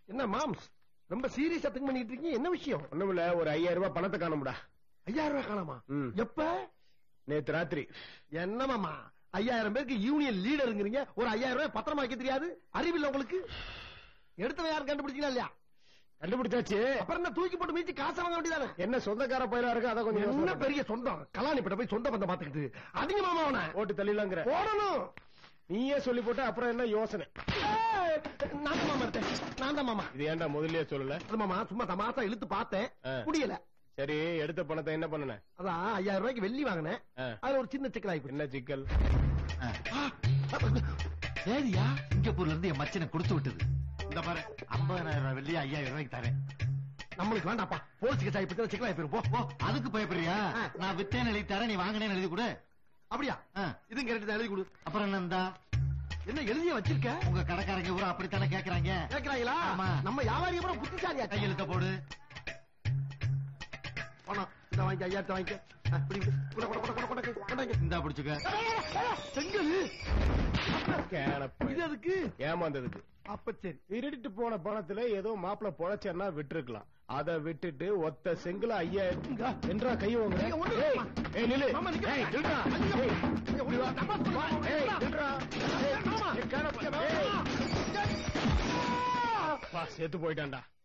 என்ன மாம்ஸ் ரொம்ப சீரியஸா திங்க் பண்ணிட்டு இருக்கீங்க என்ன விஷயம் ஒண்ணுமில்ல ஒரு ஐயாயிரம் ரூபாய் பணத்தை காணும்டா ஐயாயிரம் ரூபாய் காணாமா ம். எப்ப நேத்து ராத்திரி என்ன மாமா ஐயாயிரம் பேருக்கு யூனியன் லீடருங்கிறீங்க ஒரு ஐயாயிரம் ரூபாய் பத்திரமா வைக்க தெரியாது அறிவில்ல உங்களுக்கு எடுத்தவன் யாரும் கண்டுபிடிச்சீங்களா இல்லையா கண்டுபிடிச்சாச்சு அப்புறம் என்ன தூக்கி போட்டு மீச்சு காசு வாங்க வேண்டியதானே என்ன சொந்தக்கார பயிரா இருக்கு அதை கொஞ்சம் யோசனை என்ன பண்ணு. பெரிய சொந்தம் கலாணிப்பட்ட போய் சொந்த பந்தம் பாத்துக்கிட்டு அதிக மாமா அவனை ஓட்டு தள்ளிலாங்கிற போடணும் நீயே சொல்லி போட்ட அப்புறம் என்ன யோசனை ஏய், நான் தான் மாமா எடுத்தேன் நான் தான் மாமா இது ஏன்டா முதல்லயே சொல்லல அது மாமா சும்மா தமாசா இழுத்து பார்த்தேன் ஆ. முடியல சரி எடுத்த பணத்தை என்ன பண்ணுன அதான் ஐயாயிரம் ரூபாய்க்கு வெள்ளி வாங்கினேன் ஆ. அதுல ஒரு சின்ன சிக்கல் ஆகி என்ன சிக்கல் சரியா சிங்கப்பூர்ல இருந்து என் மச்சனை கொடுத்து விட்டது இந்த பாரு ஐம்பதாயிரம் ரூபாய் வெள்ளி ஐயாயிரம் ரூபாய்க்கு தரேன் நம்மளுக்கு வேண்டாப்பா போலீஸ் கேஸ் ஆகி பத்தி சிக்கல் ஆகி போயிரும் போ ஓ அதுக்கு பயப்படுறியா ஆ. நான் வித்தேன் எழுதி தரேன் நீ வாங்கினேன்னு எழுதி கொடு அப்படியா ஆ. இதுவும் கரெக்ட் தான் எழுதி கொடு அப்புறம் என்ன இந்தா, என்ன எழுதிய வச்சிருக்க உங்க கடைக்காரங்க பூரா அப்படித்தானே கேக்குறாங்க கேக்குறாங்களா ஆமா. நம்ம வியாபாரி அப்புறம் புத்திசாலியா கையெழுத்த போடு பணம் இந்த வாங்கி ஐயாயிரத்தை வாங்கிக்க ஆ, இப்படி இப்படி. கொட, கொட, கொட, கொட, கொட, கொண்டாங்க. இந்தா பிடிச்சுக்க செங்கல் கேனப்ப. இது அதுக்கு ஏமாந்ததுக்கு அப்ப சரி திருடிட்டு போன பணத்துல ஏதோ மாப்பிள பொழைச்சேன்னா விட்டுருக்கலாம் அத விட்டுட்டு ஒத்த செங்கல ஐயாயிரம் என்றா கை வாங்குற நீங்க ஒண்ணு ஏய், இல்லம்மா. ஏய், நில்லு. மாமா, நிக்க. ஏய், நில்றா. ஐயோ. ஏய், ஐயோ, இப்படி வா. தப்பா சொல்றா. ஏய், மாமா. நில்றா. ஏய், மாமா. ஏய், கேனப்ப. ஏய், மாமா. அப்பா, செத்து போயிட்டான்டா